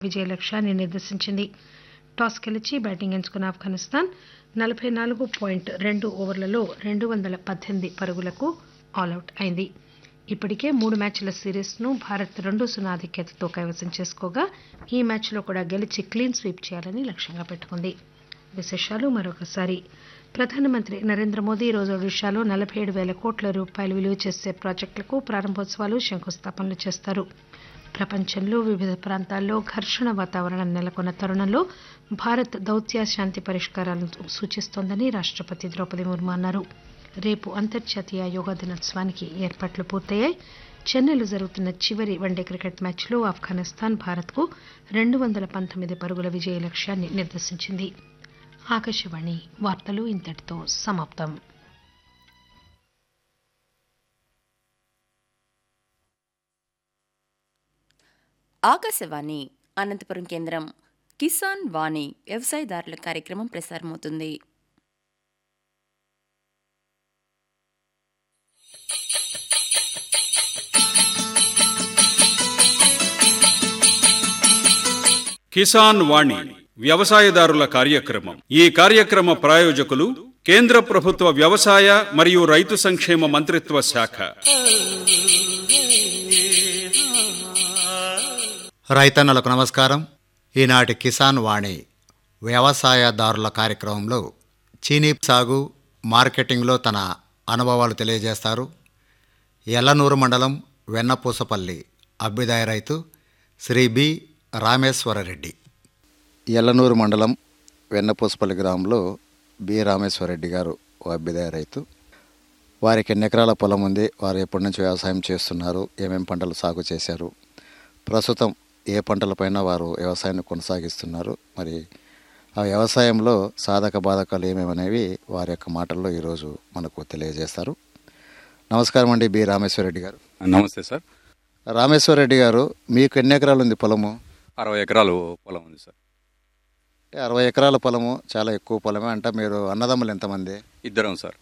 విజయ లక్ష్యాన్ని నిర్దేశించింది టాస్ గెలిచి బ్యాటింగ్ ఎంచుకున్న ఆఫ్ఘనిస్తాన్ నలబై నాలుగు పాయింట్ రెండు ఓవర్లలో రెండు వందల పద్దెనిమిది పరుగులకు ఆలౌట్ అయింది ఇప్పటికే మూడు మ్యాచ్ల సిరీస్ను భారత్ రెండు సున్నా ఆధిక్యతతో కైవసం చేసుకోగా ఈ మ్యాచ్లో కూడా గెలిచి క్లీన్ స్వీప్ చేయాలని లక్ష్యంగా పెట్టుకుంది విశేషాలు మరొకసారి ప్రధానమంత్రి నరేంద్ర మోదీ ఈరోజు ఒడిశాలో నలబై ఏడు వేల కోట్ల రూపాయలు విలువ చేసే ప్రాజెక్టులకు ప్రారంభోత్సవాలు శంకుస్థాపనలు చేస్తారు ప్రపంచంలో వివిధ ప్రాంతాల్లో ఘర్షణ వాతావరణం నెలకొన్న తరుణంలో భారత్ దౌత్య శాంతి పరిష్కారాలను సూచిస్తోందని రాష్టపతి ద్రౌపది ముర్ము అన్నారు రేపు అంతర్జాతీయ యోగా దినోత్సవానికి ఏర్పాట్లు పూర్తయ్యాయి చెన్నైలో జరుగుతున్న చివరి వన్డే క్రికెట్ మ్యాచ్లో ఆఫ్ఘనిస్తాన్ భారత్కు రెండు వందల పంతొమ్మిది పరుగుల విజయ లక్ష్యాన్ని నిర్దేశించింది ఆకాశవాణి వార్తలు ఇంతటితో సమాప్తం ఆకాశవాణి అనంతపురం కేంద్రం కిసాన్ వాణి వ్యవసాయదారుల కార్యక్రమం ప్రసారమవుతుంది కిసాన్ వాణి వ్యవసాయదారుల కార్యక్రమం ఈ కార్యక్రమ ప్రాయోజకులు కేంద్ర ప్రభుత్వ వ్యవసాయ మరియు రైతు సంక్షేమ మంత్రిత్వ శాఖ రైతన్నలకు నమస్కారం ఈనాటి కిసాన్ వాణి వ్యవసాయదారుల కార్యక్రమంలో చీనీ సాగు మార్కెటింగ్లో తన అనుభవాలు తెలియజేస్తారు ఎల్లనూరు మండలం వెన్నపూసపల్లి అభ్యుదయ రైతు శ్రీ బి రామేశ్వరరెడ్డి ఎల్లనూరు మండలం వెన్నపూసపల్లి గ్రామంలో బి రామేశ్వరరెడ్డి గారు ఓ అభ్యుదయ రైతు వారికి ఎన్ని ఎకరాల పొలం ఉంది వారు ఎప్పటి నుంచి వ్యవసాయం చేస్తున్నారు ఏమేం పంటలు సాగు చేశారు ప్రస్తుతం ఏ పంటలపైన వారు వ్యవసాయాన్ని కొనసాగిస్తున్నారు మరి ఆ వ్యవసాయంలో సాధక బాధకాలు ఏమేమనేవి వారి యొక్క మాటల్లో ఈరోజు మనకు తెలియజేస్తారు నమస్కారం అండి బి రామేశ్వరరెడ్డి గారు నమస్తే సార్ రామేశ్వరరెడ్డి గారు మీకు ఎన్ని ఎకరాలు ఉంది పొలము అరవై ఎకరాలు పొలం ఉంది సార్ అంటే అరవై ఎకరాల పొలము చాలా ఎక్కువ పొలమే అంటే మీరు అన్నదమ్ములు ఎంతమంది ఇద్దరం సార్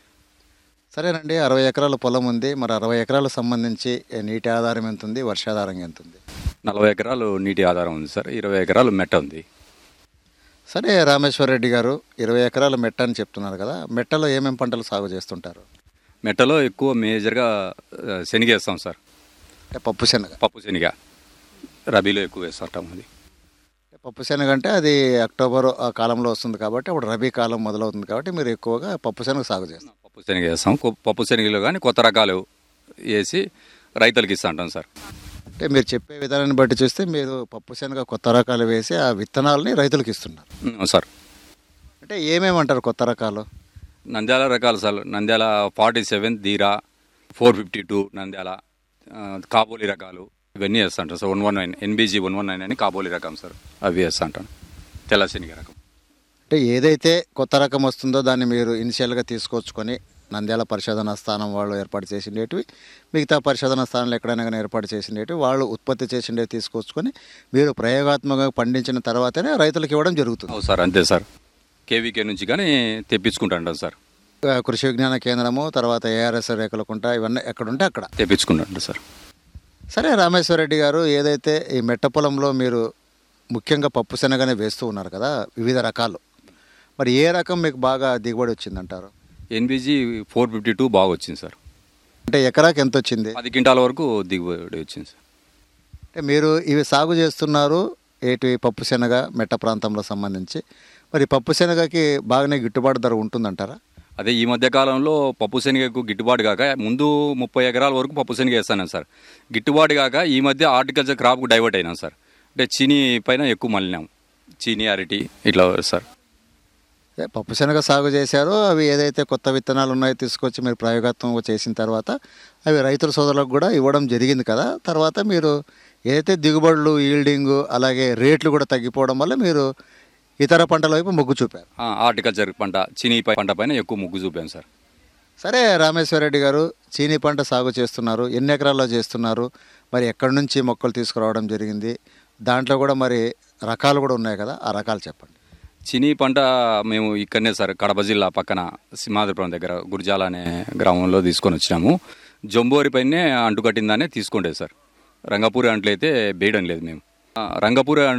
సరేనండి అరవై ఎకరాల పొలం ఉంది మరి అరవై ఎకరాలకు సంబంధించి నీటి ఆధారం ఎంత ఉంది వర్షాధారం ఎంత ఉంది నలభై ఎకరాలు నీటి ఆధారం ఉంది సార్ ఇరవై ఎకరాలు మెట్ట ఉంది సరే రామేశ్వరరెడ్డి గారు ఇరవై ఎకరాల మెట్ట అని చెప్తున్నారు కదా మెట్టలో ఏమేం పంటలు సాగు చేస్తుంటారు మెట్టలో ఎక్కువ మేజర్గా ఆ, శనగ వేస్తాం సార్ అంటే పప్పు శనగ పప్పు శనగ రబీలో ఎక్కువ వేస్తుంటాం అది పప్పు శనగ అంటే అది అక్టోబర్ ఆ కాలంలో వస్తుంది కాబట్టి అప్పుడు రబీ కాలం మొదలవుతుంది కాబట్టి మీరు ఎక్కువగా పప్పు శనగ సాగు చేస్తారు పప్పు శనగ వేస్తాం కొ- పప్పు శనగలో కానీ కొత్త రకాలు వేసి రైతులకి ఇస్తూ ఉంటాం సార్ అంటే మీరు చెప్పే విధానాన్ని బట్టి చూస్తే మీరు పప్పు శనగ కొత్త రకాలు వేసి ఆ విత్తనాలని రైతులకు ఇస్తున్నారు ఉమ్, సార్ అంటే ఏమేమంటారు కొత్త రకాలు నంద్యాల రకాలు sir Nandyal forty seven Dheera four fifty two Nandyal ఆ, కాబోలి రకాలు ఇవన్నీ వేస్తుంటాం sir one one nine NBG one one nine అని కాబోలి రకం సార్ అవి వేస్తుంటాను తెల్ల శనగ రకం అంటే ఏదైతే కొత్త రకం వస్తుందో దాన్ని మీరు ఇనిషియల్గా తీసుకొచ్చుకొని నంద్యాల పరిశోధన స్థానం వాళ్ళు ఏర్పాటు చేసిండేటివి మిగతా పరిశోధన స్థానాలు ఎక్కడైనా కానీ ఏర్పాటు చేసిండేటివి వాళ్ళు ఉత్పత్తి చేసిండే తీసుకొచ్చుకొని మీరు ప్రయోగాత్మకంగా పండించిన తర్వాతనే రైతులకు ఇవ్వడం జరుగుతుంది అవును సార్ అంతే సార్ కేవీకే నుంచి కానీ తెప్పించుకుంటాం సార్ ఆ, కృషి విజ్ఞాన కేంద్రము తర్వాత ఏఆర్ఎస్ రేకులకుంట ఇవన్నీ ఎక్కడుంటే అక్కడ తెప్పించుకుంటాం సార్ సరే రామేశ్వరరెడ్డి గారు ఏదైతే ఈ మెట్ట పొలంలో మీరు ముఖ్యంగా పప్పు శనగనే వేస్తూ ఉన్నారు కదా వివిధ రకాలు మరి ఏ రకం మీకు బాగా దిగుబడి వచ్చిందంటారు ఎన్బీజీ ఫోర్ ఫిఫ్టీ టూ బాగా వచ్చింది సార్ అంటే ఎకరాకి ఎంత వచ్చింది పది క్వింటాల వరకు దిగుబడి వచ్చింది సార్ అంటే మీరు ఇవి సాగు చేస్తున్నారు ఏటి పప్పు శనగ మెట్ట ప్రాంతంలో సంబంధించి మరి పప్పు శనగకి బాగానే గిట్టుబాటు ధర ఉంటుందంటారా అదే ఈ మధ్య కాలంలో పప్పు శనగకు గిట్టుబాటు కాక ముందు ముప్పై ఎకరాల వరకు పప్పు శనగ వేస్తాను సార్ గిట్టుబాటు కాక ఈ మధ్య హార్టికల్చర్ క్రాప్కు డైవర్ట్ అయినాం సార్ అంటే చీనీ పైన ఎక్కువ మళ్ళినాం చీనీ అరటి ఇట్లా సార్ ఏ, పప్పు శనగ సాగు చేశారు అవి ఏదైతే కొత్త విత్తనాలు ఉన్నాయో తీసుకొచ్చి మీరు ప్రయోగాత్మకంగా చేసిన తర్వాత అవి రైతుల సోదరులకు కూడా ఇవ్వడం జరిగింది కదా తర్వాత మీరు ఏదైతే దిగుబడులు ఈల్డింగ్ అలాగే రేట్లు కూడా తగ్గిపోవడం వల్ల మీరు ఇతర పంటల వైపు మొగ్గు చూపారు ఆ, హార్టికల్చర్ పంట చీనీ పై- పంట పైన ఎక్కువ ముగ్గు చూపాను సార్ సరే రామేశ్వరరెడ్డి గారు చీనీ పంట సాగు చేస్తున్నారు ఎన్ని ఎకరాల్లో చేస్తున్నారు మరి ఎక్కడి నుంచి మొక్కలు తీసుకురావడం జరిగింది దాంట్లో కూడా మరి రకాలు కూడా ఉన్నాయి కదా ఆ రకాలు చెప్పండి చినీ పంట మేము ఇక్కడనే సార్ కడప జిల్లా పక్కన సింహాద్రిపురం దగ్గర గురిజాల అనే గ్రామంలో తీసుకొని వచ్చినాము జంబోరి పైనే అంటుకట్టిందానే తీసుకుంటే సార్ రంగపూరి అంట్లు అయితే వేయడం లేదు మేము ఆ, రంగపూర్